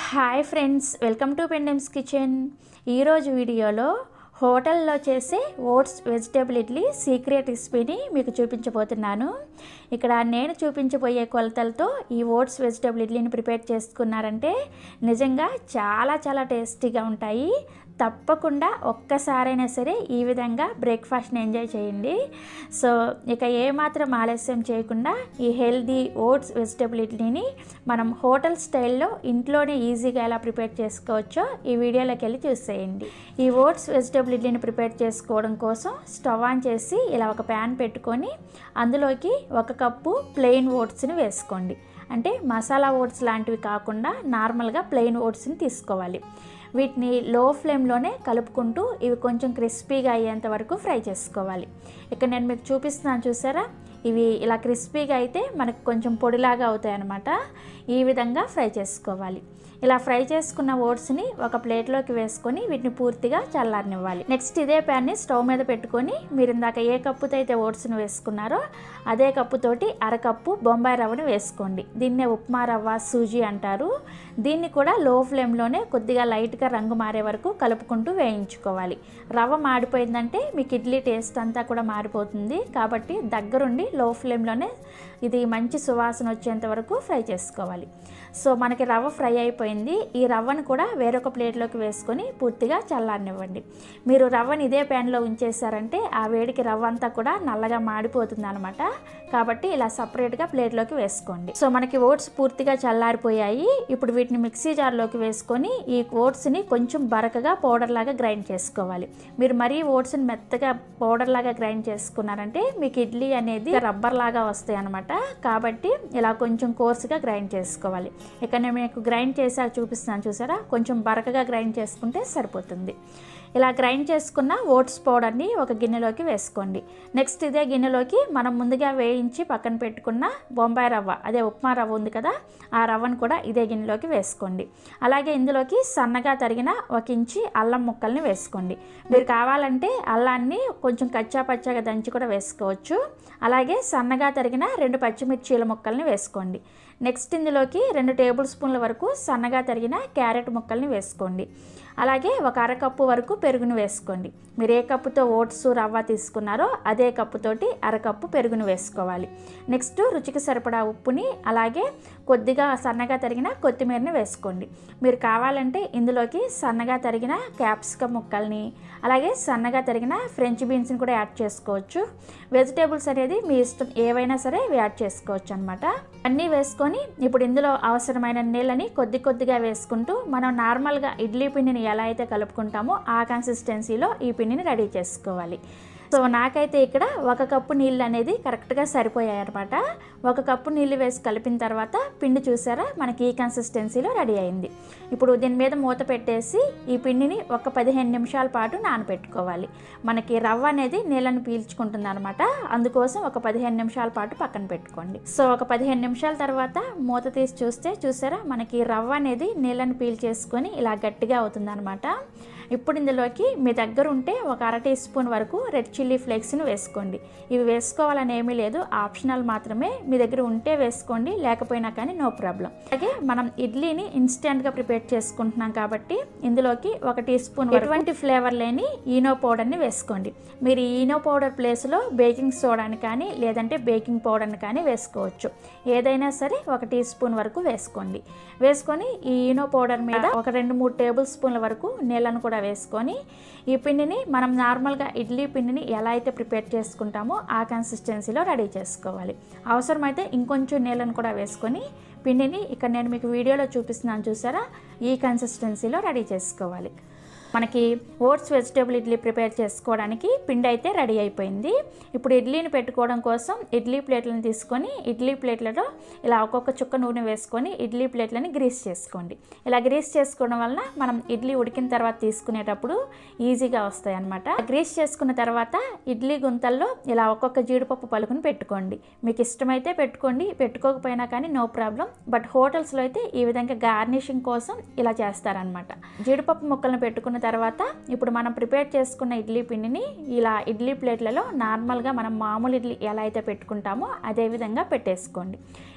hi friends welcome to Pendems kitchen ఈరోజు వీడియోలో హోటల్లో చేసే ఓట్స్ వెజిటేబుల్ ఇడ్లీ సీక్రెట్ రెసిపీని మీకు చూపించబోతున్నాను ఇక్కడ నేను చూపించబోయే కొలతలతో ఈ ఓట్స్ వెజిటేబుల్ ఇడ్లీని ప్రిపేర్ చేసుకున్నారంటే నిజంగా చాలా చాలా టేస్టీగా ఉంటాయి తప్పకుండా ఒక్కసారైనా సరే ఈ విధంగా బ్రేక్ఫాస్ట్ని ఎంజాయ్ చేయండి సో ఇక ఏమాత్రం ఆలస్యం చేయకుండా ఈ హెల్దీ ఓట్స్ వెజిటేబుల్ ఇడ్లీని మనం హోటల్ స్టైల్లో ఇంట్లోనే ఈజీగా ఎలా ప్రిపేర్ చేసుకోవచ్చో ఈ వీడియోలోకి వెళ్ళి చూసేయండి ఈ ఓట్స్ వెజిటేబుల్ ఇడ్లీని ప్రిపేర్ చేసుకోవడం కోసం స్టవ్ ఆన్ చేసి ఇలా ఒక ప్యాన్ పెట్టుకొని అందులోకి ఒక కప్పు ప్లెయిన్ ఓట్స్ని వేసుకోండి అంటే మసాలా ఓట్స్ లాంటివి కాకుండా నార్మల్గా ప్లెయిన్ ఓట్స్ని తీసుకోవాలి వీటిని లో ఫ్లేమ్లోనే కలుపుకుంటూ ఇవి కొంచెం క్రిస్పీగా అయ్యేంత వరకు ఫ్రై చేసుకోవాలి ఇక్కడ నేను మీకు చూపిస్తున్నాను చూసారా ఇవి ఇలా క్రిస్పీగా అయితే మనకు కొంచెం పొడిలాగా అవుతాయి అన్నమాట ఈ విధంగా ఫ్రై చేసుకోవాలి ఇలా ఫ్రై చేసుకున్న ఓట్స్ని ఒక ప్లేట్లోకి వేసుకొని వీటిని పూర్తిగా చల్లారనివ్వాలి నెక్స్ట్ ఇదే ప్యాన్ని స్టవ్ మీద పెట్టుకొని మీరు ఇందాక ఏ కప్పుతో అయితే ఓట్స్ని వేసుకున్నారో అదే కప్పుతోటి అరకప్పు బొంబాయి రవ్వని వేసుకోండి దీన్నే ఉప్మా రవ్వ సూజీ అంటారు దీన్ని కూడా లో ఫ్లేమ్లోనే కొద్దిగా లైట్గా రంగు మారే వరకు కలుపుకుంటూ వేయించుకోవాలి రవ్వ మాడిపోయిందంటే మీకు ఇడ్లీ టేస్ట్ అంతా కూడా మారిపోతుంది కాబట్టి దగ్గరుండి లో ఫ్లేమ్లోనే ఇది మంచి సువాసన వచ్చేంత వరకు ఫ్రై చేసుకోవాలి సో మనకి రవ్వ ఫ్రై అయిపోయింది ఈ రవ్వను కూడా వేరొక ప్లేట్లోకి వేసుకొని పూర్తిగా చల్లారనివ్వండి మీరు రవ్వని ఇదే ప్యాన్లో ఉంచేసారంటే ఆ వేడికి రవ్వ అంతా కూడా నల్లగా మాడిపోతుంది అనమాట కాబట్టి ఇలా సపరేట్గా ప్లేట్లోకి వేసుకోండి సో మనకి ఓట్స్ పూర్తిగా చల్లారిపోయాయి ఇప్పుడు వీటిని మిక్సీ జార్లోకి వేసుకొని ఈ ఓట్స్ని కొంచెం బరకగా పౌడర్ లాగా గ్రైండ్ చేసుకోవాలి మీరు మరీ ఓట్స్ని మెత్తగా పౌడర్ లాగా గ్రైండ్ చేసుకున్నారంటే మీకు ఇడ్లీ అనేది రబ్బర్ లాగా వస్తాయి అనమాట కాబట్టి ఇలా కొంచెం కోర్సుగా గ్రైండ్ చేసుకోవాలి ఇక నేను మీకు గ్రైండ్ చేసాక చూపిస్తున్నాను చూసారా కొంచెం బరకగా గ్రైండ్ చేసుకుంటే సరిపోతుంది ఇలా గ్రైండ్ చేసుకున్న ఓట్స్ పౌడర్ని ఒక గిన్నెలోకి వేసుకోండి నెక్స్ట్ ఇదే గిన్నెలోకి మనం ముందుగా వేయించి పక్కన పెట్టుకున్న బొంబాయి రవ్వ అదే ఉప్మా రవ్వ ఉంది కదా ఆ రవ్వను కూడా ఇదే గిన్నెలోకి వేసుకోండి అలాగే ఇందులోకి సన్నగా తరిగిన ఒక ఇంచి అల్లం ముక్కల్ని వేసుకోండి మీరు కావాలంటే అల్లాన్ని కొంచెం కచ్చా పచ్చాగా దంచి కూడా వేసుకోవచ్చు అలాగే సన్నగా తరిగిన రెండు పచ్చిమిర్చీల ముక్కల్ని వేసుకోండి నెక్స్ట్ ఇందులోకి రెండు టేబుల్ స్పూన్ల వరకు సన్నగా తరిగిన క్యారెట్ ముక్కల్ని వేసుకోండి అలాగే ఒక అరకప్పు వరకు పెరుగును వేసుకోండి మీరు ఏ కప్పుతో ఓట్స్ రవ్వ తీసుకున్నారో అదే కప్పుతోటి అరకప్పు పెరుగును వేసుకోవాలి నెక్స్ట్ రుచికి సరిపడా ఉప్పుని అలాగే కొద్దిగా సన్నగా తరిగిన కొత్తిమీరని వేసుకోండి మీరు కావాలంటే ఇందులోకి సన్నగా తరిగిన క్యాప్సికమ్ ముక్కల్ని అలాగే సన్నగా తరిగిన ఫ్రెంచ్ బీన్స్ని కూడా యాడ్ చేసుకోవచ్చు వెజిటేబుల్స్ అనేది మీ ఇష్టం ఏవైనా సరే యాడ్ చేసుకోవచ్చు అనమాట అన్నీ వేసుకొని ఇప్పుడు ఇందులో అవసరమైన నీళ్ళని కొద్ది కొద్దిగా వేసుకుంటూ మనం నార్మల్గా ఇడ్లీ పిండిని ఎలా అయితే కలుపుకుంటామో ఆ కన్సిస్టెన్సీలో ఈ పిండిని రెడీ చేసుకోవాలి సో నాకైతే ఇక్కడ ఒక కప్పు నీళ్ళు అనేది కరెక్ట్గా సరిపోయాయి అనమాట ఒక కప్పు నీళ్ళు వేసి కలిపిన తర్వాత పిండి చూసారా మనకి ఈ కన్సిస్టెన్సీలో రెడీ అయింది ఇప్పుడు దీని మీద మూత పెట్టేసి ఈ పిండిని ఒక పదిహేను నిమిషాల పాటు నానబెట్టుకోవాలి మనకి రవ్వ అనేది నీళ్ళని పీల్చుకుంటుంది అనమాట అందుకోసం ఒక పదిహేను నిమిషాల పాటు పక్కన పెట్టుకోండి సో ఒక పదిహేను నిమిషాల తర్వాత మూత తీసి చూస్తే చూసారా మనకి రవ్వ అనేది నీళ్ళని పీల్చేసుకొని ఇలా గట్టిగా అవుతుంది అనమాట ఇప్పుడు ఇందులోకి మీ దగ్గర ఉంటే ఒక అర టీ స్పూన్ వరకు రెడ్ చిల్లీ ఫ్లేక్స్ని వేసుకోండి ఇవి వేసుకోవాలని ఏమీ లేదు ఆప్షనల్ మాత్రమే మీ దగ్గర ఉంటే వేసుకోండి లేకపోయినా కానీ నో ప్రాబ్లం అలాగే మనం ఇడ్లీని ఇన్స్టెంట్గా ప్రిపేర్ చేసుకుంటున్నాం కాబట్టి ఇందులోకి ఒక టీ స్పూన్ ఎటువంటి ఫ్లేవర్ లేని ఈనో పౌడర్ని వేసుకోండి మీరు ఈనో పౌడర్ ప్లేస్లో బేకింగ్ సోడాని కానీ లేదంటే బేకింగ్ పౌడర్ని కానీ వేసుకోవచ్చు ఏదైనా సరే ఒక టీ స్పూన్ వరకు వేసుకోండి వేసుకొని ఈ ఈనో పౌడర్ మీద ఒక రెండు మూడు టేబుల్ స్పూన్ల వరకు నీళ్ళను కూడా వేసుకొని ఈ పిండిని మనం నార్మల్గా ఇడ్లీ పిండిని ఎలా అయితే ప్రిపేర్ చేసుకుంటామో ఆ కన్సిస్టెన్సీలో రెడీ చేసుకోవాలి అవసరమైతే ఇంకొంచెం నీళ్ళను కూడా వేసుకొని పిండిని ఇక్కడ నేను మీకు వీడియోలో చూపిస్తున్నాను చూసారా ఈ కన్సిస్టెన్సీలో రెడీ చేసుకోవాలి మనకి ఓట్స్ వెజిటేబుల్ ఇడ్లీ ప్రిపేర్ చేసుకోవడానికి పిండి అయితే రెడీ అయిపోయింది ఇప్పుడు ఇడ్లీని పెట్టుకోవడం కోసం ఇడ్లీ ప్లేట్లను తీసుకొని ఇడ్లీ ప్లేట్లలో ఇలా ఒక్కొక్క చుక్క నూనె వేసుకొని ఇడ్లీ ప్లేట్లని గ్రీస్ చేసుకోండి ఇలా గ్రీస్ చేసుకోవడం వలన మనం ఇడ్లీ ఉడికిన తర్వాత తీసుకునేటప్పుడు ఈజీగా వస్తాయి అనమాట గ్రీస్ చేసుకున్న తర్వాత ఇడ్లీ గుంతల్లో ఇలా ఒక్కొక్క జీడిపప్పు పలుకుని పెట్టుకోండి మీకు ఇష్టమైతే పెట్టుకోండి పెట్టుకోకపోయినా కానీ నో ప్రాబ్లం బట్ హోటల్స్లో అయితే ఈ విధంగా గార్నిషింగ్ కోసం ఇలా చేస్తారనమాట జీడిపప్పు ముక్కలను పెట్టుకున్న తర్వాత ఇప్పుడు మనం ప్రిపేర్ చేసుకున్న ఇడ్లీ పిండిని ఇలా ఇడ్లీ ప్లేట్లలో నార్మల్గా మనం మామూలు ఇడ్లీ ఎలా అయితే పెట్టుకుంటామో అదే విధంగా పెట్టేసుకోండి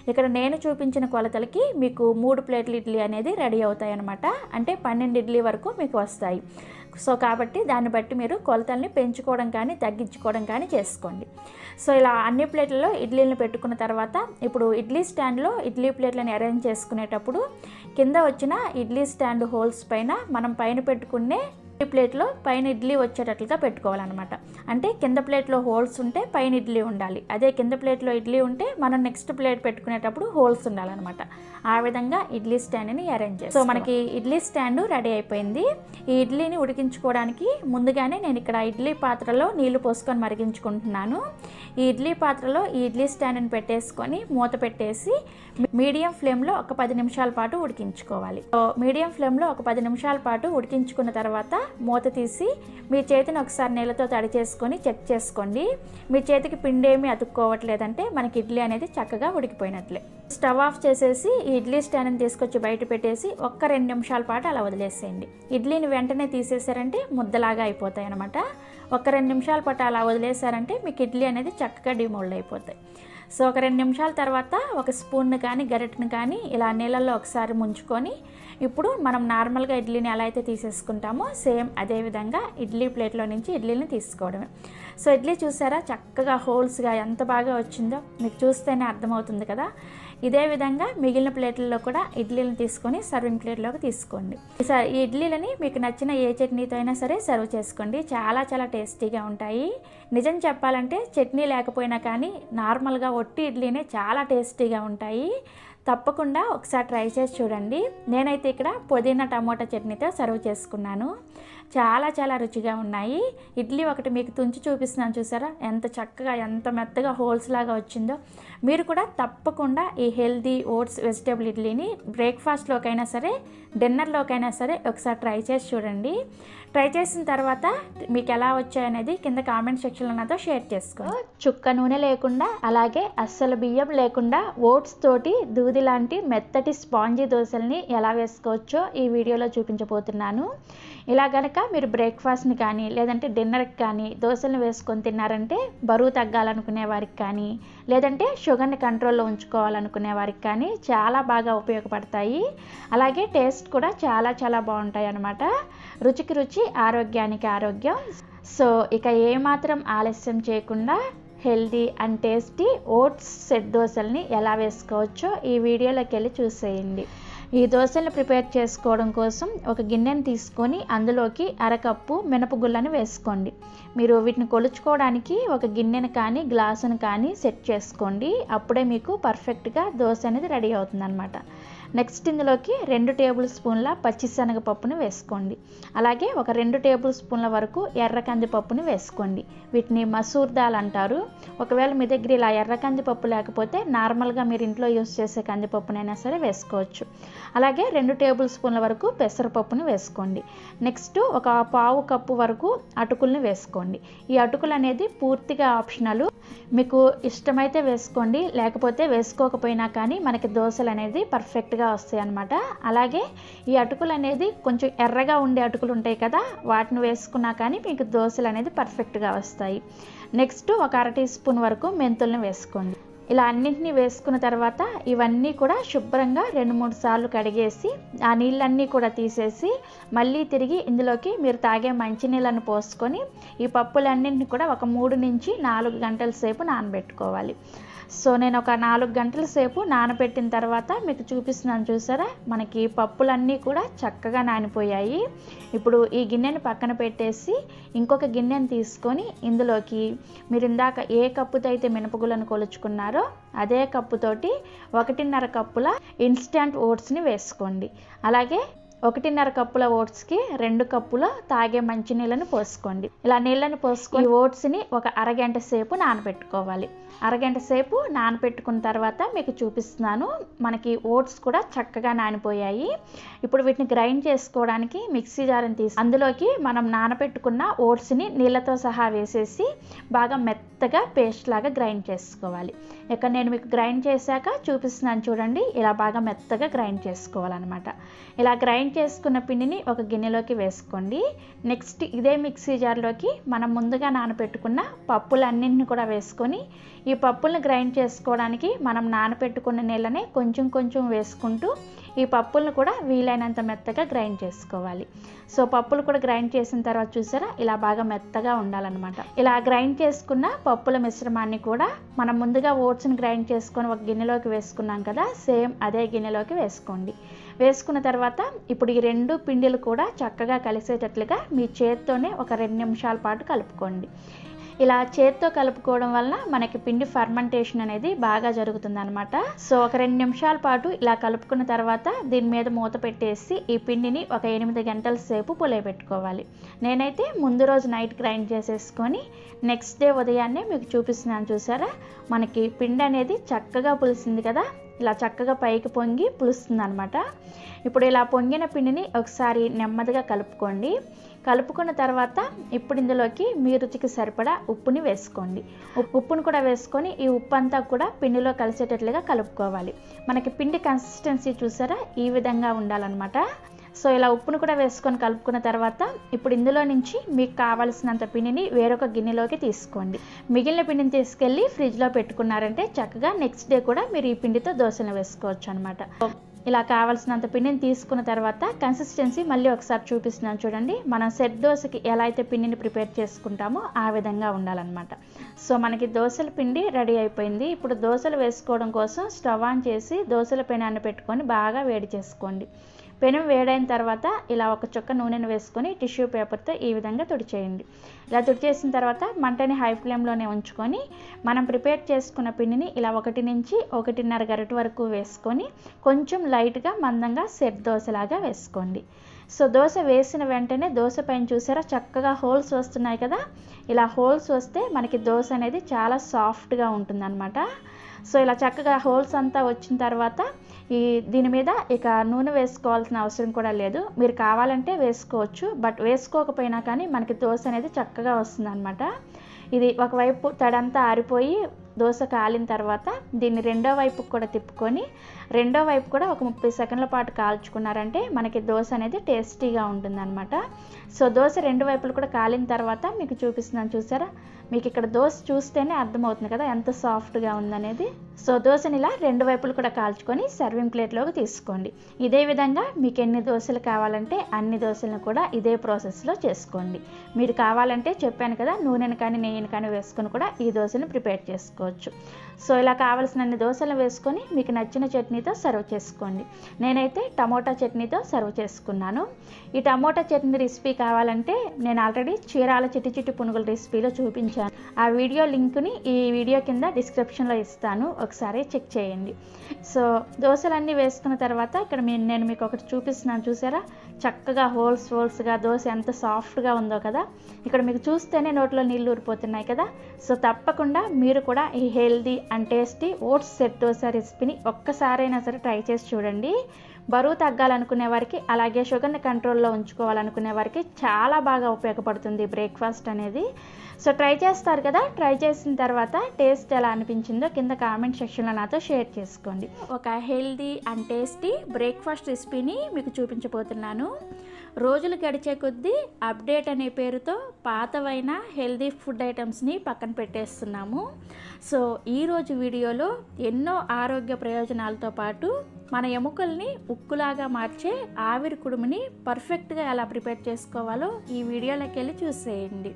ఇక్కడ నేను చూపించిన కొలతలకి మీకు మూడు ప్లేట్ల ఇడ్లీ అనేది రెడీ అవుతాయి అనమాట అంటే పన్నెండు ఇడ్లీ వరకు మీకు వస్తాయి సో కాబట్టి దాన్ని బట్టి మీరు కొలతల్ని పెంచుకోవడం కానీ తగ్గించుకోవడం కానీ చేసుకోండి సో ఇలా అన్ని ప్లేట్లలో ఇడ్లీలను పెట్టుకున్న తర్వాత ఇప్పుడు ఇడ్లీ స్టాండ్లో ఇడ్లీ ప్లేట్లను అరేంజ్ చేసుకునేటప్పుడు కింద వచ్చిన ఇడ్లీ స్టాండ్ హోల్స్ పైన మనం పైన పెట్టుకునే ఇడ్లీ ప్లేట్లో పైన ఇడ్లీ వచ్చేటట్లుగా పెట్టుకోవాలన్నమాట అంటే కింద ప్లేట్లో హోల్స్ ఉంటే పైన ఇడ్లీ ఉండాలి అదే కింద ప్లేట్లో ఇడ్లీ ఉంటే మనం నెక్స్ట్ ప్లేట్ పెట్టుకునేటప్పుడు హోల్స్ ఉండాలన్నమాట ఆ విధంగా ఇడ్లీ స్టాండ్ని అరేంజ్ చేస్తాం సో మనకి ఇడ్లీ స్టాండ్ రెడీ అయిపోయింది ఈ ఇడ్లీని ఉడికించుకోవడానికి ముందుగానే నేను ఇక్కడ ఇడ్లీ పాత్రలో నీళ్లు పోసుకొని మరిగించుకుంటున్నాను ఈ ఇడ్లీ పాత్రలో ఈ ఇడ్లీ స్టాండ్ని పెట్టేసుకొని మూత పెట్టేసి మీడియం ఫ్లేమ్లో ఒక పది నిమిషాల పాటు ఉడికించుకోవాలి సో మీడియం ఫ్లేమ్లో ఒక పది నిమిషాల పాటు ఉడికించుకున్న తర్వాత మూత తీసి మీ చేతిని ఒకసారి నీళ్ళతో తడి చేసుకొని చెక్ చేసుకోండి మీ చేతికి పిండి ఏమీ అతుక్కోవట్లేదంటే మనకి ఇడ్లీ అనేది చక్కగా ఉడికిపోయినట్లే స్టవ్ ఆఫ్ చేసేసి ఈ ఇడ్లీ స్టాండ్ని తీసుకొచ్చి బయట పెట్టేసి ఒక్క రెండు నిమిషాల పాటు అలా వదిలేసేయండి ఇడ్లీని వెంటనే తీసేసారంటే ముద్దలాగా అయిపోతాయి అనమాట ఒక రెండు నిమిషాల పాటు అలా వదిలేసారంటే మీకు ఇడ్లీ అనేది చక్కగా డిమోల్డ్ అయిపోతాయి సో ఒక రెండు నిమిషాల తర్వాత ఒక స్పూన్ కానీ గరిటెని కానీ ఇలా నీళ్ళల్లో ఒకసారి ముంచుకొని ఇప్పుడు మనం నార్మల్గా ఇడ్లీని ఎలా అయితే తీసేసుకుంటామో సేమ్ అదే విధంగా ఇడ్లీ ప్లేట్లో నుంచి ఇడ్లీని తీసుకోవడమే సో ఇడ్లీ చూసారా చక్కగా హోల్స్గా ఎంత బాగా వచ్చిందో మీకు చూస్తేనే అర్థమవుతుంది కదా ఇదే విధంగా మిగిలిన ప్లేట్లలో కూడా ఇడ్లీలను తీసుకొని సర్వింగ్ ప్లేట్లోకి తీసుకోండి ఈసారి ఈ ఇడ్లీలని మీకు నచ్చిన ఏ చట్నీతో అయినా సరే సర్వ్ చేసుకోండి చాలా చాలా టేస్టీగా ఉంటాయి నిజం చెప్పాలంటే చట్నీ లేకపోయినా కానీ నార్మల్గా ఒట్టి ఇడ్లీనే చాలా టేస్టీగా ఉంటాయి తప్పకుండా ఒకసారి ట్రై చేసి చూడండి నేనైతే ఇక్కడ పుదీనా టమోటా చట్నీతో సర్వ్ చేసుకున్నాను చాలా చాలా రుచిగా ఉన్నాయి ఇడ్లీ ఒకటి మీకు తుంచి చూపిస్తున్నాను చూసారా ఎంత చక్కగా ఎంత మెత్తగా హోల్స్ లాగా వచ్చిందో మీరు కూడా తప్పకుండా ఈ హెల్దీ ఓట్స్ వెజిటేబుల్ ఇడ్లీని బ్రేక్ఫాస్ట్లోకైనా సరే డిన్నర్లోకైనా సరే ఒకసారి ట్రై చేసి చూడండి ట్రై చేసిన తర్వాత మీకు ఎలా వచ్చాయనేది కింద కామెంట్ సెక్షన్లో నాతో షేర్ చేసుకో చుక్క నూనె లేకుండా అలాగే అస్సలు బియ్యం లేకుండా ఓట్స్ తోటి దూది లాంటి మెత్తటి స్పాంజీ దోశల్ని ఎలా వేసుకోవచ్చో ఈ వీడియోలో చూపించబోతున్నాను ఇలా గనక మీరు బ్రేక్ఫాస్ట్ని కానీ లేదంటే డిన్నర్కి కానీ దోశలను వేసుకొని తిన్నారంటే బరువు తగ్గాలనుకునే వారికి కానీ లేదంటే షుగర్ని కంట్రోల్లో ఉంచుకోవాలనుకునే వారికి కానీ చాలా బాగా ఉపయోగపడతాయి అలాగే టేస్ట్ కూడా చాలా చాలా బాగుంటాయి అన్నమాట రుచికి రుచి ఆరోగ్యానికి ఆరోగ్యం సో ఇక ఏమాత్రం ఆలస్యం చేయకుండా healthy and tasty oats set దోశల్ని ఎలా వేసుకోవచ్చో ఈ వీడియోలోకి వెళ్ళి చూసేయండి ఈ దోశలను ప్రిపేర్ చేసుకోవడం కోసం ఒక గిన్నెని తీసుకొని అందులోకి అరకప్పు మినపగుళ్ళని వేసుకోండి మీరు వీటిని కొలుచుకోవడానికి ఒక గిన్నెను కానీ గ్లాసును కానీ సెట్ చేసుకోండి అప్పుడే మీకు పర్ఫెక్ట్గా దోశ అనేది రెడీ అవుతుంది నెక్స్ట్ ఇందులోకి రెండు టేబుల్ స్పూన్ల పచ్చిశనగపప్పును వేసుకోండి అలాగే ఒక రెండు టేబుల్ స్పూన్ల వరకు ఎర్ర కందిపప్పుని వేసుకోండి వీటిని మసూర్ దాల్ అంటారు ఒకవేళ మీ దగ్గర ఇలా ఎర్ర కందిపప్పు లేకపోతే నార్మల్గా మీరు ఇంట్లో యూస్ చేసే కందిపప్పునైనా సరే వేసుకోవచ్చు అలాగే రెండు టేబుల్ స్పూన్ల వరకు పెసరపప్పుని వేసుకోండి నెక్స్ట్ ఒక పావు కప్పు వరకు అటుకుల్ని వేసుకోండి ఈ అటుకులు అనేది పూర్తిగా ఆప్షనల్ మీకు ఇష్టమైతే వేసుకోండి లేకపోతే వేసుకోకపోయినా కానీ మనకి దోశలు అనేది పర్ఫెక్ట్గా వస్తాయి అన్నమాట అలాగే ఈ అటుకులు అనేది కొంచెం ఎర్రగా ఉండే అటుకులు ఉంటాయి కదా వాటిని వేసుకున్నా కానీ మీకు దోశలు అనేది పర్ఫెక్ట్గా వస్తాయి నెక్స్ట్ ఒక అర టీ స్పూన్ వరకు మెంతుల్ని వేసుకోండి ఇలా అన్నింటినీ వేసుకున్న తర్వాత ఇవన్నీ కూడా శుభ్రంగా రెండు మూడు సార్లు కడిగేసి ఆ నీళ్ళన్నీ కూడా తీసేసి మళ్ళీ తిరిగి ఇందులోకి మీరు తాగే మంచినీళ్ళను పోసుకొని ఈ పప్పులన్నింటిని కూడా ఒక మూడు నుంచి నాలుగు గంటల సేపు నానబెట్టుకోవాలి సో నేను ఒక నాలుగు గంటల సేపు నానబెట్టిన తర్వాత మీకు చూపిస్తున్నాను చూసారా మనకి పప్పులన్నీ కూడా చక్కగా నానిపోయాయి ఇప్పుడు ఈ గిన్నెని పక్కన పెట్టేసి ఇంకొక గిన్నెని తీసుకొని ఇందులోకి మీరు ఇందాక ఏ కప్పుతో అయితే మినపగులను కొలుచుకున్నారో అదే కప్పుతోటి ఒకటిన్నర కప్పుల ఇన్స్టంట్ ఓట్స్ని వేసుకోండి అలాగే ఒకటిన్నర కప్పుల ఓట్స్కి రెండు కప్పుల తాగే మంచినీళ్ళని పోసుకోండి ఇలా నీళ్ళని పోసుకొని ఓట్స్ని ఒక అరగంట సేపు నానబెట్టుకోవాలి అరగంట సేపు నానబెట్టుకున్న తర్వాత మీకు చూపిస్తున్నాను మనకి ఓట్స్ కూడా చక్కగా నానిపోయాయి ఇప్పుడు వీటిని గ్రైండ్ చేసుకోవడానికి మిక్సీ జార్ని తీసి అందులోకి మనం నానబెట్టుకున్న ఓట్స్ని నీళ్ళతో సహా వేసేసి బాగా మెత్త మెత్తగా పేస్ట్ లాగా గ్రైండ్ చేసుకోవాలి ఇక్కడ నేను మీకు గ్రైండ్ చేశాక చూపిస్తున్నాను చూడండి ఇలా బాగా మెత్తగా గ్రైండ్ చేసుకోవాలన్నమాట ఇలా గ్రైండ్ చేసుకున్న పిండిని ఒక గిన్నెలోకి వేసుకోండి నెక్స్ట్ ఇదే మిక్సీ జార్లోకి మనం ముందుగా నానబెట్టుకున్న పప్పులన్నింటిని కూడా వేసుకొని ఈ పప్పులను గ్రైండ్ చేసుకోవడానికి మనం నానబెట్టుకున్న నీళ్ళని కొంచెం కొంచెం వేసుకుంటూ ఈ పప్పులను కూడా వీలైనంత మెత్తగా గ్రైండ్ చేసుకోవాలి సో పప్పులు కూడా గ్రైండ్ చేసిన తర్వాత చూసారా ఇలా బాగా మెత్తగా ఉండాలన్నమాట ఇలా గ్రైండ్ చేసుకున్న పప్పుల మిశ్రమాన్ని కూడా మనం ముందుగా ఓట్స్ని గ్రైండ్ చేసుకొని ఒక గిన్నెలోకి వేసుకున్నాం కదా సేమ్ అదే గిన్నెలోకి వేసుకోండి వేసుకున్న తర్వాత ఇప్పుడు ఈ రెండు పిండిలు కూడా చక్కగా కలిసేటట్లుగా మీ చేత్తోనే ఒక రెండు నిమిషాల పాటు కలుపుకోండి ఇలా చేత్తో కలుపుకోవడం వల్ల మనకి పిండి ఫర్మెంటేషన్ అనేది బాగా జరుగుతుంది అనమాట సో ఒక రెండు నిమిషాల పాటు ఇలా కలుపుకున్న తర్వాత దీని మీద మూత పెట్టేసి ఈ పిండిని ఒక ఎనిమిది గంటల సేపు పులియబెట్టుకోవాలి నేనైతే ముందు రోజు నైట్ గ్రైండ్ చేసేసుకొని నెక్స్ట్ డే ఉదయాన్నే మీకు చూపిస్తున్నాను చూసారా మనకి పిండి అనేది చక్కగా పులిసింది కదా ఇలా చక్కగా పైకి పొంగి పులుస్తుంది అనమాట ఇప్పుడు ఇలా పొంగిన పిండిని ఒకసారి నెమ్మదిగా కలుపుకోండి కలుపుకున్న తర్వాత ఇప్పుడు ఇందులోకి మీ రుచికి సరిపడా ఉప్పుని వేసుకోండి ఉప్- ఉప్పును కూడా వేసుకొని ఈ ఉప్పు అంతా కూడా పిండిలో కలిసేటట్లుగా కలుపుకోవాలి మనకి పిండి కన్సిస్టెన్సీ చూసారా ఈ విధంగా ఉండాలన్నమాట సో ఇలా ఉప్పును కూడా వేసుకొని కలుపుకున్న తర్వాత ఇప్పుడు ఇందులో నుంచి మీకు కావలసినంత పిండిని వేరొక గిన్నెలోకి తీసుకోండి మిగిలిన పిండిని తీసుకెళ్ళి ఫ్రిడ్జ్లో పెట్టుకున్నారంటే చక్కగా నెక్స్ట్ డే కూడా మీరు ఈ పిండితో దోశలు వేసుకోవచ్చు అనమాట ఇలా కావాల్సినంత పిండిని తీసుకున్న తర్వాత కన్సిస్టెన్సీ మళ్ళీ ఒకసారి చూపిస్తున్నాను చూడండి మనం సెట్ దోశకి ఎలా అయితే పిండిని ప్రిపేర్ చేసుకుంటామో ఆ విధంగా ఉండాలన్నమాట సో మనకి దోశల పిండి రెడీ అయిపోయింది ఇప్పుడు దోశలు వేసుకోవడం కోసం స్టవ్ ఆన్ చేసి దోశల పెనాన్ని పెట్టుకొని బాగా వేడి చేసుకోండి పెనం వేడైన తర్వాత ఇలా ఒక చుక్క నూనెను వేసుకొని టిష్యూ పేపర్తో ఈ విధంగా తుడిచేయండి ఇలా తుడిచేసిన తర్వాత మంటని హై ఫ్లేమ్లోనే ఉంచుకొని మనం ప్రిపేర్ చేసుకున్న పిండిని ఇలా ఒకటి నుంచి ఒకటిన్నర గరిట వరకు వేసుకొని కొంచెం లైట్గా మందంగా సెట్ దోశలాగా వేసుకోండి సో దోశ వేసిన వెంటనే దోశ పైన చూసారా చక్కగా హోల్స్ వస్తున్నాయి కదా ఇలా హోల్స్ వస్తే మనకి దోశ అనేది చాలా సాఫ్ట్గా ఉంటుందన్నమాట సో ఇలా చక్కగా హోల్స్ అంతా వచ్చిన తర్వాత ఈ దీని మీద ఇక నూనె వేసుకోవాల్సిన అవసరం కూడా లేదు మీరు కావాలంటే వేసుకోవచ్చు బట్ వేసుకోకపోయినా కానీ మనకి దోశ అనేది చక్కగా వస్తుంది ఇది ఒకవైపు తడంతా ఆరిపోయి దోశ కాలిన తర్వాత దీన్ని రెండో వైపుకి కూడా తిప్పుకొని రెండో వైపు కూడా ఒక ముప్పై సెకండ్ల పాటు కాల్చుకున్నారంటే మనకి దోశ అనేది టేస్టీగా ఉంటుందన్నమాట సో దోశ రెండు వైపులు కూడా కాలిన తర్వాత మీకు చూపిస్తున్నాను చూసారా మీకు ఇక్కడ దోశ చూస్తేనే అర్థమవుతుంది కదా ఎంత సాఫ్ట్గా ఉందనేది సో దోశని ఇలా రెండు వైపులు కూడా కాల్చుకొని సర్వింగ్ ప్లేట్లోకి తీసుకోండి ఇదే విధంగా మీకు ఎన్ని దోశలు కావాలంటే అన్ని దోశలను కూడా ఇదే ప్రాసెస్లో చేసుకోండి మీరు కావాలంటే చెప్పాను కదా నూనెను కానీ నెయ్యిని కానీ వేసుకొని కూడా ఈ దోశను ప్రిపేర్ చేసుకోవచ్చు సో ఇలా కావాల్సినన్ని దోశలు వేసుకొని మీకు నచ్చిన చట్నీతో సర్వ్ చేసుకోండి నేనైతే టమోటా చట్నీతో సర్వ్ చేసుకున్నాను ఈ టమోటా చట్నీ రెసిపీ కావాలంటే నేను ఆల్రెడీ చీరాల చిట్టి చిట్టి పునుగుల రెసిపీలో చూపించాను ఆ వీడియో లింక్ని ఈ వీడియో కింద డిస్క్రిప్షన్లో ఇస్తాను ఒకసారి చెక్ చేయండి సో దోశలన్నీ వేసుకున్న తర్వాత ఇక్కడ మీ- నేను మీకు ఒకటి చూపిస్తున్నాను చూసారా చక్కగా హోల్స్ హోల్స్గా దోశ ఎంత సాఫ్ట్గా ఉందో కదా ఇక్కడ మీకు చూస్తేనే నోట్లో నీళ్ళు ఊరిపోతున్నాయి కదా సో తప్పకుండా మీరు కూడా ఈ healthy and tasty oats set dosa రెసిపీని ఒక్కసారైనా సరే ట్రై చేసి చూడండి బరువు తగ్గాలనుకునే వారికి అలాగే షుగర్ని కంట్రోల్లో ఉంచుకోవాలనుకునే వారికి చాలా బాగా ఉపయోగపడుతుంది బ్రేక్ఫాస్ట్ అనేది సో ట్రై చేస్తారు కదా ట్రై చేసిన తర్వాత టేస్ట్ ఎలా అనిపించిందో కింద కామెంట్ సెక్షన్లో నాతో షేర్ చేసుకోండి ఒక హెల్దీ అండ్ టేస్టీ బ్రేక్ఫాస్ట్ రెసిపీని మీకు చూపించబోతున్నాను రోజులు గడిచే కొద్దీ అప్డేట్ అనే పేరుతో పాతవైన హెల్దీ ఫుడ్ ఐటమ్స్ని పక్కన పెట్టేస్తున్నాము సో ఈరోజు వీడియోలో ఎన్నో ఆరోగ్య ప్రయోజనాలతో పాటు మన ఎముకల్ని ఉక్కులాగా మార్చే ఆవిరి కుడుముని పర్ఫెక్ట్గా ఎలా ప్రిపేర్ చేసుకోవాలో ఈ వీడియోలోకి వెళ్ళి చూసేయండి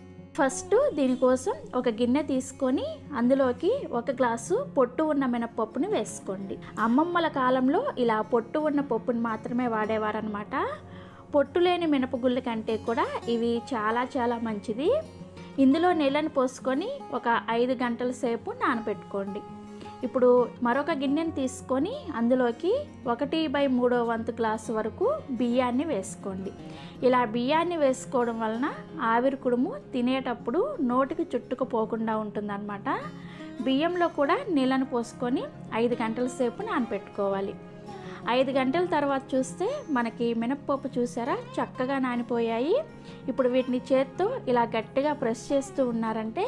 ఫస్ట్ దీనికోసం ఒక గిన్నె తీసుకొని అందులోకి ఒక గ్లాసు పొట్టు ఉన్న మినపప్పుని వేసుకోండి అమ్మమ్మల కాలంలో ఇలా పొట్టు ఉన్న పప్పుని మాత్రమే వాడేవారనమాట పొట్టు లేని మినపగుళ్ళ కంటే కూడా ఇవి చాలా చాలా మంచిది ఇందులో నీళ్ళని పోసుకొని ఒక ఐదు గంటల సేపు నానబెట్టుకోండి ఇప్పుడు మరొక గిన్నెని తీసుకొని అందులోకి ఒకటి బై మూడో వంతు గ్లాసు వరకు బియ్యాన్ని వేసుకోండి ఇలా బియ్యాన్ని వేసుకోవడం వలన ఆవిరి కుడుము తినేటప్పుడు నోటికి చుట్టుకుపోకుండా ఉంటుందన్నమాట బియ్యంలో కూడా నీళ్ళని పోసుకొని ఐదు గంటల సేపు నానబెట్టుకోవాలి ఐదు గంటల తర్వాత చూస్తే మనకి మినప్పప్పు చూసారా చక్కగా నానిపోయాయి ఇప్పుడు వీటిని చేత్తో ఇలా గట్టిగా ప్రెస్ చేస్తూ ఉన్నారంటే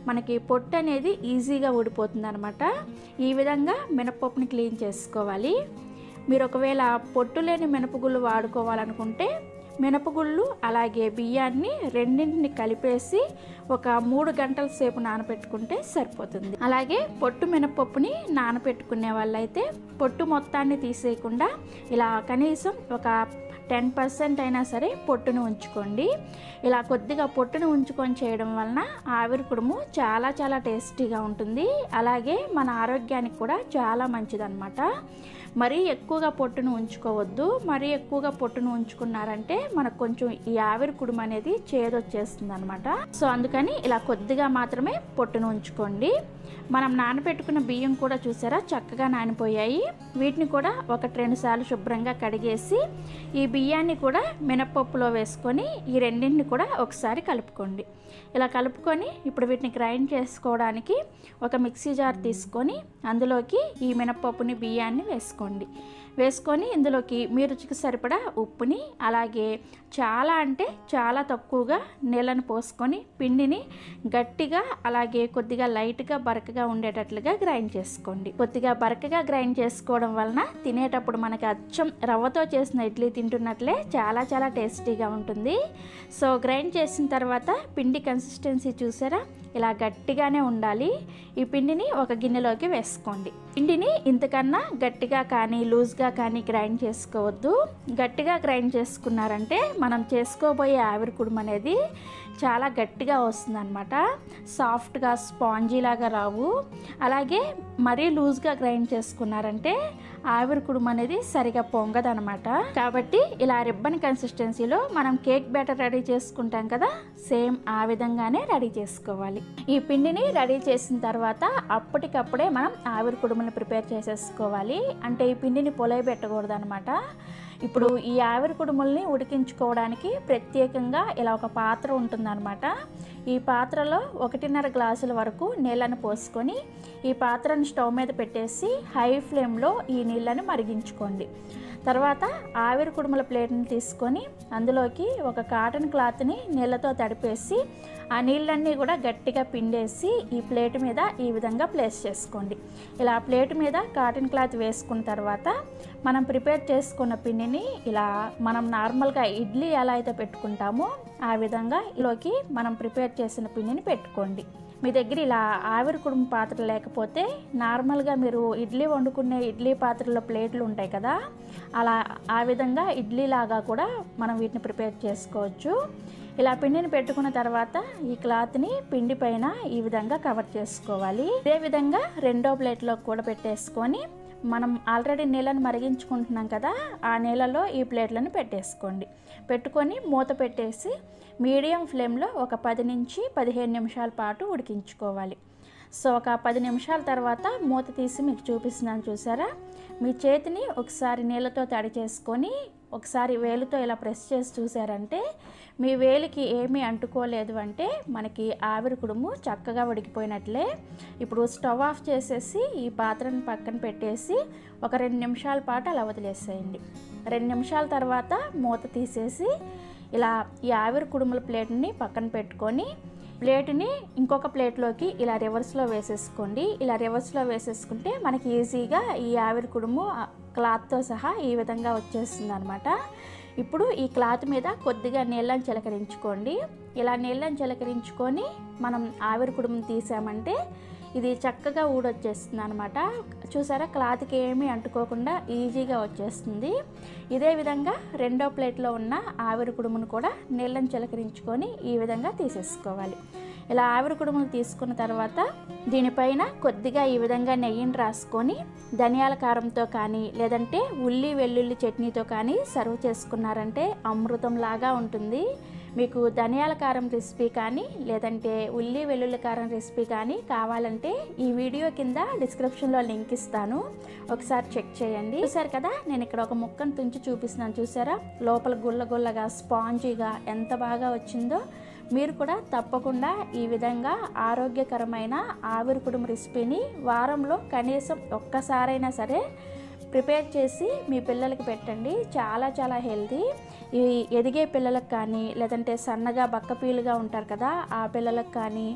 మనకి పొట్టు అనేది ఈజీగా ఊడిపోతుంది అనమాట ఈ విధంగా మినపప్పుని క్లీన్ చేసుకోవాలి మీరు ఒకవేళ పొట్టు లేని మినపగుళ్ళు వాడుకోవాలనుకుంటే మినపగుళ్ళు అలాగే బియ్యాన్ని రెండింటిని కలిపేసి ఒక మూడు గంటల సేపు నానబెట్టుకుంటే సరిపోతుంది అలాగే పొట్టు మినపప్పుని నానబెట్టుకునే వాళ్ళైతే పొట్టు మొత్తాన్ని తీసేయకుండా ఇలా కనీసం ఒక టెన్ పర్సెంట్ అయినా సరే పొట్టును ఉంచుకోండి ఇలా కొద్దిగా పొట్టును ఉంచుకొని చేయడం వలన ఆవిరి కుడుము చాలా చాలా టేస్టీగా ఉంటుంది అలాగే మన ఆరోగ్యానికి కూడా చాలా మంచిదన్నమాట మరీ ఎక్కువగా పొట్టును ఉంచుకోవద్దు మరీ ఎక్కువగా పొట్టును ఉంచుకున్నారంటే మనకు కొంచెం ఈ ఆవిరి కుడుము అనేది చేదొచ్చేస్తుంది అనమాట సో అందుకని ఇలా కొద్దిగా మాత్రమే పొట్టును ఉంచుకోండి మనం నానబెట్టుకున్న బియ్యం కూడా చూసారా చక్కగా నానిపోయాయి వీటిని కూడా ఒకటి రెండు సార్లు శుభ్రంగా కడిగేసి ఈ బియ్యాన్ని కూడా మినపప్పులో వేసుకొని ఈ రెండింటిని కూడా ఒకసారి కలుపుకోండి ఇలా కలుపుకొని ఇప్పుడు వీటిని గ్రైండ్ చేసుకోవడానికి ఒక మిక్సీ జార్ తీసుకొని అందులోకి ఈ మినపప్పుని బియ్యాన్ని వేసుకోండి వేసుకొని ఇందులోకి మీ రుచికి సరిపడా ఉప్పుని అలాగే చాలా అంటే చాలా తక్కువగా నీళ్ళని పోసుకొని పిండిని గట్టిగా అలాగే కొద్దిగా లైట్గా బరకగా ఉండేటట్లుగా గ్రైండ్ చేసుకోండి కొద్దిగా బరకగా గ్రైండ్ చేసుకోవడం వలన తినేటప్పుడు మనకి అచ్చం రవ్వతో చేసిన ఇడ్లీ తింటున్నట్లే చాలా చాలా టేస్టీగా ఉంటుంది సో గ్రైండ్ చేసిన తర్వాత పిండి కన్సిస్టెన్సీ చూసారా ఇలా గట్టిగానే ఉండాలి ఈ పిండిని ఒక గిన్నెలోకి వేసుకోండి పిండిని ఇంతకన్నా గట్టిగా కానీ లూజ్గా కానీ గ్రైండ్ చేసుకోవద్దు గట్టిగా గ్రైండ్ చేసుకున్నారంటే మనం చేసుకోబోయే ఆవిరి కుడుము అనేది చాలా గట్టిగా వస్తుంది అనమాట సాఫ్ట్గా స్పాంజీ లాగా రావు అలాగే మరీ లూజ్గా గ్రైండ్ చేసుకున్నారంటే ఆవిరి కుడుము అనేది సరిగా పొంగదనమాట కాబట్టి ఇలా రిబ్బన్ కన్సిస్టెన్సీలో మనం కేక్ బ్యాటర్ రెడీ చేసుకుంటాం కదా సేమ్ ఆ విధంగానే రెడీ చేసుకోవాలి ఈ పిండిని రెడీ చేసిన తర్వాత అప్పటికప్పుడే మనం ఆవిరి కుడుముని ప్రిపేర్ చేసేసుకోవాలి అంటే ఈ పిండిని పొలయి పెట్టకూడదు అనమాట ఇప్పుడు ఈ ఆవిరి కుడుముల్ని ఉడికించుకోవడానికి ప్రత్యేకంగా ఇలా ఒక పాత్ర ఉంటుందన్నమాట ఈ పాత్రలో ఒకటిన్నర గ్లాసుల వరకు నీళ్ళని పోసుకొని ఈ పాత్రను స్టవ్ మీద పెట్టేసి హై ఫ్లేమ్లో ఈ నీళ్ళని మరిగించుకోండి తర్వాత ఆవిరి కుడుముల ప్లేట్ని తీసుకొని అందులోకి ఒక కాటన్ క్లాత్ని నీళ్ళతో తడిపేసి ఆ నీళ్ళన్నీ కూడా గట్టిగా పిండేసి ఈ ప్లేట్ మీద ఈ విధంగా ప్లేస్ చేసుకోండి ఇలా ప్లేట్ మీద కాటన్ క్లాత్ వేసుకున్న తర్వాత మనం ప్రిపేర్ చేసుకున్న పిండిని ఇలా మనం నార్మల్గా ఇడ్లీ ఎలా అయితే పెట్టుకుంటామో ఆ విధంగా ఇలోకి మనం ప్రిపేర్ చేసిన పిండిని పెట్టుకోండి మీ దగ్గర ఇలా ఆవిరి కుడుము పాత్ర లేకపోతే నార్మల్గా మీరు ఇడ్లీ వండుకునే ఇడ్లీ పాత్రలో ప్లేట్లు ఉంటాయి కదా అలా ఆ విధంగా ఇడ్లీ లాగా కూడా మనం వీటిని ప్రిపేర్ చేసుకోవచ్చు ఇలా పిండిని పెట్టుకున్న తర్వాత ఈ క్లాత్ని పిండి పైన ఈ విధంగా కవర్ చేసుకోవాలి ఇదే విధంగా రెండో ప్లేట్లో కూడా పెట్టేసుకొని మనం ఆల్రెడీ నీళ్ళని మరిగించుకుంటున్నాం కదా ఆ నీళ్ళలో ఈ ప్లేట్లను పెట్టేసుకోండి పెట్టుకొని మూత పెట్టేసి మీడియం ఫ్లేమ్లో ఒక పది నుంచి పదిహేను నిమిషాల పాటు ఉడికించుకోవాలి సో ఒక పది నిమిషాల తర్వాత మూత తీసి మీకు చూపిస్తున్నాను చూసారా మీ చేతిని ఒకసారి నీళ్ళతో తడి చేసుకొని ఒకసారి వేలుతో ఇలా ప్రెస్ చేసి చూసారంటే మీ వేలికి ఏమీ అంటుకోలేదు అంటే మనకి ఆవిరి కుడుము చక్కగా ఉడికిపోయినట్లే ఇప్పుడు స్టవ్ ఆఫ్ చేసేసి ఈ పాత్రను పక్కన పెట్టేసి ఒక రెండు నిమిషాల పాటు అలా వదిలేసేయండి రెండు నిమిషాల తర్వాత మూత తీసేసి ఇలా ఈ ఆవిరి కుడుముల ప్లేట్ని పక్కన పెట్టుకొని ప్లేట్ని ఇంకొక ప్లేట్లోకి ఇలా రివర్స్లో వేసేసుకోండి ఇలా రివర్స్లో వేసేసుకుంటే మనకి ఈజీగా ఈ ఆవిరి కుడుము క్లాత్తో సహా ఈ విధంగా వచ్చేస్తుంది అనమాట ఇప్పుడు ఈ క్లాత్ మీద కొద్దిగా నీళ్ళని చిలకరించుకోండి ఇలా నీళ్ళని చిలకరించుకొని మనం ఆవిరి కుడుమును తీసామంటే ఇది చక్కగా ఊడొచ్చేస్తుంది అనమాట చూసారా క్లాత్కి ఏమీ అంటుకోకుండా ఈజీగా వచ్చేస్తుంది ఇదే విధంగా రెండో ప్లేట్లో ఉన్న ఆవిరి కుడుమును కూడా నీళ్ళని చిలకరించుకొని ఈ విధంగా తీసేసుకోవాలి ఇలా ఆవిరి కుడుములు తీసుకున్న తర్వాత దీనిపైన కొద్దిగా ఈ విధంగా నెయ్యిని రాసుకొని ధనియాల కారంతో కానీ లేదంటే ఉల్లి వెల్లుల్లి చట్నీతో కానీ సర్వ్ చేసుకున్నారంటే అమృతం లాగా ఉంటుంది మీకు ధనియాల కారం రెసిపీ కానీ లేదంటే ఉల్లి వెల్లుల్లి కారం రెసిపీ కానీ కావాలంటే ఈ వీడియో కింద డిస్క్రిప్షన్లో లింక్ ఇస్తాను ఒకసారి చెక్ చేయండి చూసారు కదా నేను ఇక్కడ ఒక ముక్కను తుంచి చూపిస్తున్నాను చూసారా లోపల గుల్ల గుల్లగా స్పాంజీగా ఎంత బాగా వచ్చిందో మీరు కూడా తప్పకుండా ఈ విధంగా ఆరోగ్యకరమైన ఆవిరి కుడుము రెసిపీని వారంలో కనీసం ఒక్కసారైనా సరే ప్రిపేర్ చేసి మీ పిల్లలకి పెట్టండి చాలా చాలా హెల్తీ ఈ ఎదిగే పిల్లలకు కానీ లేదంటే సన్నగా బక్కపీలుగా ఉంటారు కదా ఆ పిల్లలకు కానీ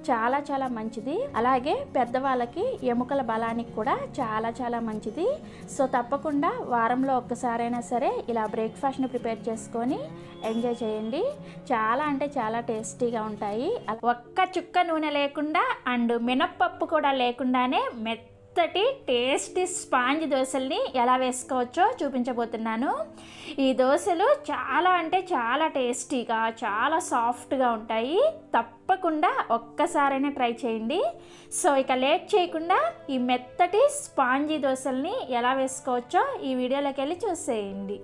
చాలా చాలా మంచిది అలాగే పెద్దవాళ్ళకి ఎముకల బలానికి కూడా చాలా చాలా మంచిది సో తప్పకుండా వారంలో ఒక్కసారైనా సరే ఇలా బ్రేక్ఫాస్ట్ని ప్రిపేర్ చేసుకొని ఎంజాయ్ చేయండి చాలా అంటే చాలా టేస్టీగా ఉంటాయి ఒక్క చుక్క నూనె లేకుండా అండ్ మినప్పప్పు కూడా లేకుండానే మెత్తటి టేస్టీ స్పాంజ్ దోశల్ని ఎలా వేసుకోవచ్చో చూపించబోతున్నాను ఈ దోశలు చాలా అంటే చాలా టేస్టీగా చాలా సాఫ్ట్గా ఉంటాయి తప్పకుండా ఒక్కసారైనా ట్రై చేయండి సో ఇక లేట్ చేయకుండా ఈ మెత్తటి స్పాంజీ దోశల్ని ఎలా వేసుకోవచ్చో ఈ వీడియోలోకి వెళ్ళి చూసేయండి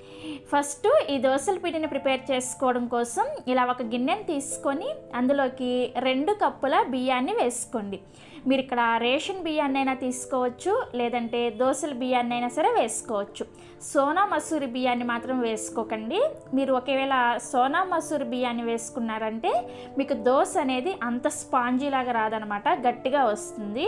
ఫస్ట్ ఈ దోశల పిండిని ప్రిపేర్ చేసుకోవడం కోసం ఇలా ఒక గిన్నెని తీసుకొని అందులోకి రెండు కప్పుల బియ్యాన్ని వేసుకోండి మీరు ఇక్కడ రేషన్ బియ్యాన్ని అయినా తీసుకోవచ్చు లేదంటే దోశల బియ్యాన్ని అయినా సరే వేసుకోవచ్చు సోనా మసూరి బియ్యాన్ని మాత్రం వేసుకోకండి మీరు ఒకవేళ సోనా మసూరి బియ్యాన్ని వేసుకున్నారంటే మీకు దోశ అనేది అంత స్పాంజీ లాగా రాదనమాట గట్టిగా వస్తుంది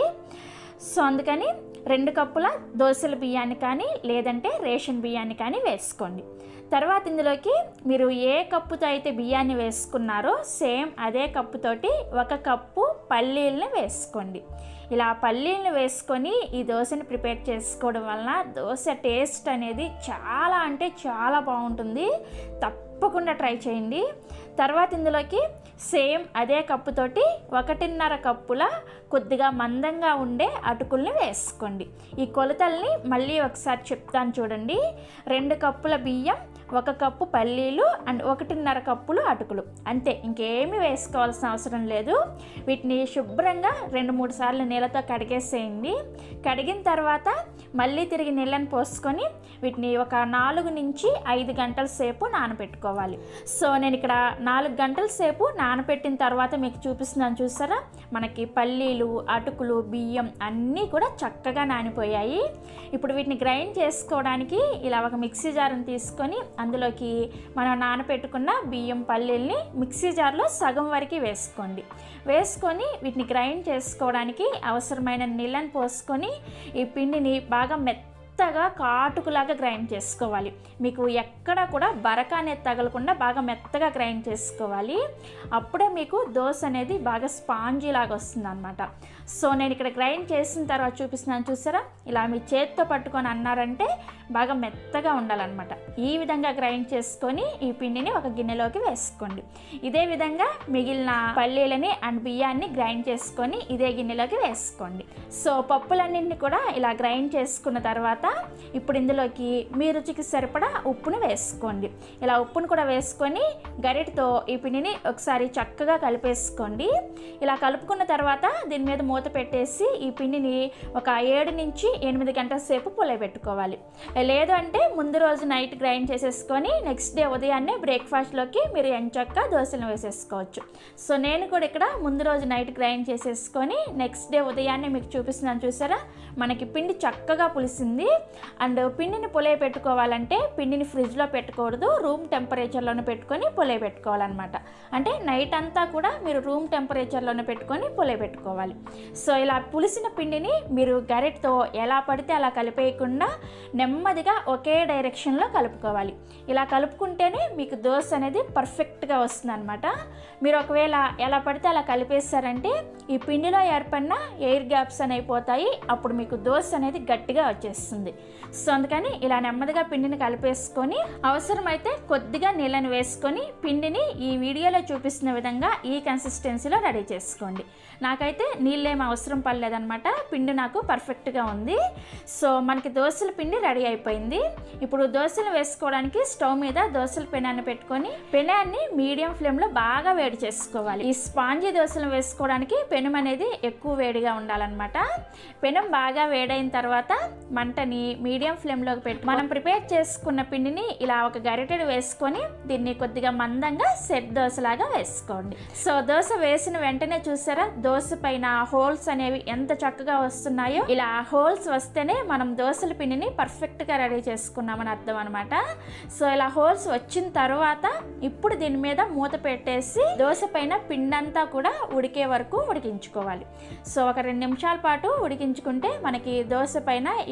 సో అందుకని రెండు కప్పుల దోశల బియ్యాన్ని కానీ లేదంటే రేషన్ బియ్యాన్ని కానీ వేసుకోండి తర్వాత ఇందులోకి మీరు ఏ కప్పుతో అయితే బియ్యాన్ని వేసుకున్నారో సేమ్ అదే కప్పుతోటి ఒక కప్పు పల్లీలని వేసుకోండి ఇలా పల్లీలను వేసుకొని ఈ దోశని ప్రిపేర్ చేసుకోవడం వలన దోశ టేస్ట్ అనేది చాలా అంటే చాలా బాగుంటుంది తప్పకుండా ట్రై చేయండి తర్వాత ఇందులోకి సేమ్ అదే కప్పుతోటి ఒకటిన్నర కప్పుల కొద్దిగా మందంగా ఉండే అటుకుల్ని వేసుకోండి ఈ కొలతల్ని మళ్ళీ ఒకసారి చెప్తాను చూడండి రెండు కప్పుల బియ్యం ఒక కప్పు పల్లీలు అండ్ ఒకటిన్నర కప్పులు అటుకులు అంతే ఇంకేమీ వేసుకోవాల్సిన అవసరం లేదు వీటిని శుభ్రంగా రెండు మూడు సార్లు నీళ్ళతో కడిగేసేయండి కడిగిన తర్వాత మళ్ళీ తిరిగి నీళ్ళని పోసుకొని వీటిని ఒక నాలుగు నుంచి ఐదు గంటల సేపు నానబెట్టుకోవాలి సో నేను ఇక్కడ నాలుగు గంటల సేపు నానబెట్టిన తర్వాత మీకు చూపిస్తున్నాను చూసారా మనకి పల్లీలు అటుకులు బియ్యం అన్నీ కూడా చక్కగా నానిపోయాయి ఇప్పుడు వీటిని గ్రైండ్ చేసుకోవడానికి ఇలా ఒక మిక్సీ జార్ని తీసుకొని అందులోకి మనం నానబెట్టుకున్న బియ్యం పల్లీల్ని మిక్సీ జార్లో సగం వరకు వేసుకోండి వేసుకొని వీటిని గ్రైండ్ చేసుకోవడానికి అవసరమైన నీళ్ళని పోసుకొని ఈ పిండిని బాగా మెత్త మెత్తగా కాటుకులాగా గ్రైండ్ చేసుకోవాలి మీకు ఎక్కడ కూడా బరక అనేది తగలకుండా బాగా మెత్తగా గ్రైండ్ చేసుకోవాలి అప్పుడే మీకు దోశ అనేది బాగా స్పాంజీ లాగా వస్తుంది అనమాట సో నేను ఇక్కడ గ్రైండ్ చేసిన తర్వాత చూపిస్తున్నాను చూసారా ఇలా మీ చేత్తో పట్టుకొని అన్నారంటే బాగా మెత్తగా ఉండాలన్నమాట ఈ విధంగా గ్రైండ్ చేసుకొని ఈ పిండిని ఒక గిన్నెలోకి వేసుకోండి ఇదే విధంగా మిగిలిన పల్లీలని అండ్ బియ్యాన్ని గ్రైండ్ చేసుకొని ఇదే గిన్నెలోకి వేసుకోండి సో పప్పులన్నింటినీ కూడా ఇలా గ్రైండ్ చేసుకున్న తర్వాత ఇప్పుడు ఇందులోకి మీ రుచికి సరిపడా ఉప్పును వేసుకోండి ఇలా ఉప్పును కూడా వేసుకొని గరిటతో ఈ పిండిని ఒకసారి చక్కగా కలిపేసుకోండి ఇలా కలుపుకున్న తర్వాత దీని మీద మూత పెట్టేసి ఈ పిండిని ఒక ఏడు నుంచి ఎనిమిది గంటల సేపు పులబెట్టుకోవాలి లేదు అంటే ముందు రోజు నైట్ గ్రైండ్ చేసేసుకొని నెక్స్ట్ డే ఉదయాన్నే బ్రేక్ఫాస్ట్లోకి మీరు ఎంచక్క దోశలు వేసేసుకోవచ్చు సో నేను కూడా ఇక్కడ ముందు రోజు నైట్ గ్రైండ్ చేసేసుకొని నెక్స్ట్ డే ఉదయాన్నే మీకు చూపిస్తున్నాను చూసారా మనకి పిండి చక్కగా పులిసింది అండ్ పిండిని పొలే పెట్టుకోవాలంటే పిండిని ఫ్రిడ్జ్లో పెట్టకూడదు రూమ్ టెంపరేచర్లోనే పెట్టుకొని పొలే పెట్టుకోవాలన్నమాట అంటే నైట్ అంతా కూడా మీరు రూమ్ టెంపరేచర్లోనే పెట్టుకొని పొలే పెట్టుకోవాలి సో ఇలా పులిసిన పిండిని మీరు గరిటతో ఎలా పడితే అలా కలిపేయకుండా నెమ్మదిగా ఒకే డైరెక్షన్లో కలుపుకోవాలి ఇలా కలుపుకుంటేనే మీకు దోశ అనేది పర్ఫెక్ట్గా వస్తుంది అనమాట మీరు ఒకవేళ ఎలా పడితే అలా కలిపేస్తారంటే ఈ పిండిలో ఏర్పడిన ఎయిర్ గ్యాప్స్ అనేవి పోతాయి అప్పుడు మీకు దోశ అనేది గట్టిగా వచ్చేస్తుంది సో అందుకని ఇలా నెమ్మదిగా పిండిని కలిపేసుకొని అవసరమైతే కొద్దిగా నీళ్ళని వేసుకొని పిండిని ఈ వీడియోలో చూపిస్తున్న విధంగా ఈ కన్సిస్టెన్సీలో రెడీ చేసుకోండి నాకైతే నీళ్ళేం అవసరం పడలేదన్నమాట పిండి నాకు పర్ఫెక్ట్గా ఉంది సో మనకి దోశల పిండి రెడీ అయిపోయింది ఇప్పుడు దోశలు వేసుకోవడానికి స్టవ్ మీద దోశల పెనాన్ని పెట్టుకొని పెనాన్ని మీడియం ఫ్లేమ్లో బాగా వేడి చేసుకోవాలి ఈ స్పాంజీ దోశలు వేసుకోవడానికి పెనం అనేది ఎక్కువ వేడిగా ఉండాలన్నమాట పెనం బాగా వేడైన తర్వాత మంటని మీడియం ఫ్లేమ్లోకి పెట్టి మనం ప్రిపేర్ చేసుకున్న పిండిని ఇలా ఒక గరిటెడు వేసుకొని దీన్ని కొద్దిగా మందంగా సెట్ దోశలాగా వేసుకోండి సో దోశ వేసిన వెంటనే చూసారా దోశ పైన హోల్స్ అనేవి ఎంత చక్కగా వస్తున్నాయో ఇలా హోల్స్ వస్తేనే మనం దోశల పిండిని పర్ఫెక్ట్గా రెడీ చేసుకున్నామని అర్థం అనమాట సో ఇలా హోల్స్ వచ్చిన తర్వాత ఇప్పుడు దీని మీద మూత పెట్టేసి దోశ పైన పిండంతా కూడా ఉడికే వరకు ఉడికించుకోవాలి సో ఒక రెండు నిమిషాల పాటు ఉడికించుకుంటే మనకి దోశ పైన ఈ విధంగా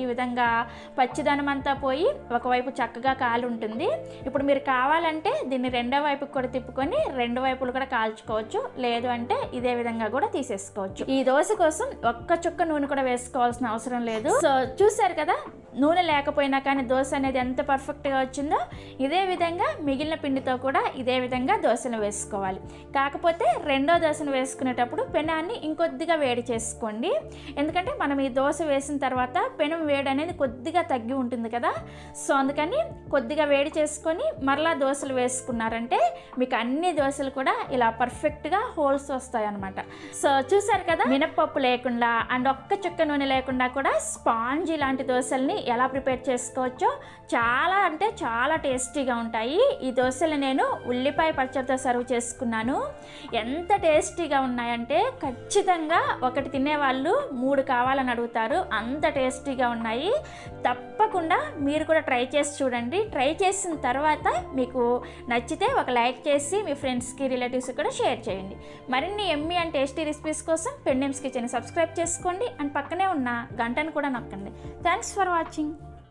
పచ్చిదనం అంతా పోయి ఒకవైపు చక్కగా కాలు ఉంటుంది ఇప్పుడు మీరు కావాలంటే దీన్ని రెండో వైపుకి కూడా తిప్పుకొని రెండు వైపులు కూడా కాల్చుకోవచ్చు లేదు అంటే ఇదే విధంగా కూడా తీసేసుకోవచ్చు ఈ దోశ కోసం ఒక్క చుక్క నూనె కూడా వేసుకోవాల్సిన అవసరం లేదు సో చూసారు కదా నూనె లేకపోయినా కానీ దోశ అనేది ఎంత పర్ఫెక్ట్గా వచ్చిందో ఇదే విధంగా మిగిలిన పిండితో కూడా ఇదే విధంగా దోశను వేసుకోవాలి కాకపోతే రెండో దోశను వేసుకునేటప్పుడు పెనాన్ని ఇంకొద్దిగా వేడి చేసుకోండి ఎందుకంటే మనం ఈ దోశ వేసిన తర్వాత పెనం వేడి అనేది కొద్దిగా తగ్గి ఉంటుంది కదా సో అందుకని కొద్దిగా వేడి చేసుకొని మరలా దోశలు వేసుకున్నారంటే మీకు అన్ని దోశలు కూడా ఇలా పర్ఫెక్ట్గా హోల్స్ వస్తాయి అనమాట సో చూసారు కదా మినప్పప్పు లేకుండా అండ్ ఒక్క చుక్క నూనె లేకుండా కూడా స్పాంజీ లాంటి దోశల్ని ఎలా ప్రిపేర్ చేసుకోవచ్చో చాలా అంటే చాలా టేస్టీగా ఉంటాయి ఈ దోశలు నేను ఉల్లిపాయ పచ్చడితో సర్వ్ చేసుకున్నాను ఎంత టేస్టీగా ఉన్నాయంటే ఖచ్చితంగా ఒకటి తినేవాళ్ళు మూడు కావాలని అడుగుతారు అంత టేస్టీగా ఉన్నాయి తప్పకుండా మీరు కూడా ట్రై చేసి చూడండి ట్రై చేసిన తర్వాత మీకు నచ్చితే ఒక లైక్ చేసి మీ ఫ్రెండ్స్కి రిలేటివ్స్కి కూడా షేర్ చేయండి మరిన్ని ఎమ్మి అండ్ టేస్టీ రెసిపీస్ కోసం పెండెమ్స్ కిచెన్ సబ్స్క్రైబ్ చేసుకోండి అండ్ పక్కనే ఉన్న గంటను కూడా నొక్కండి థ్యాంక్స్ ఫర్ వాచింగ్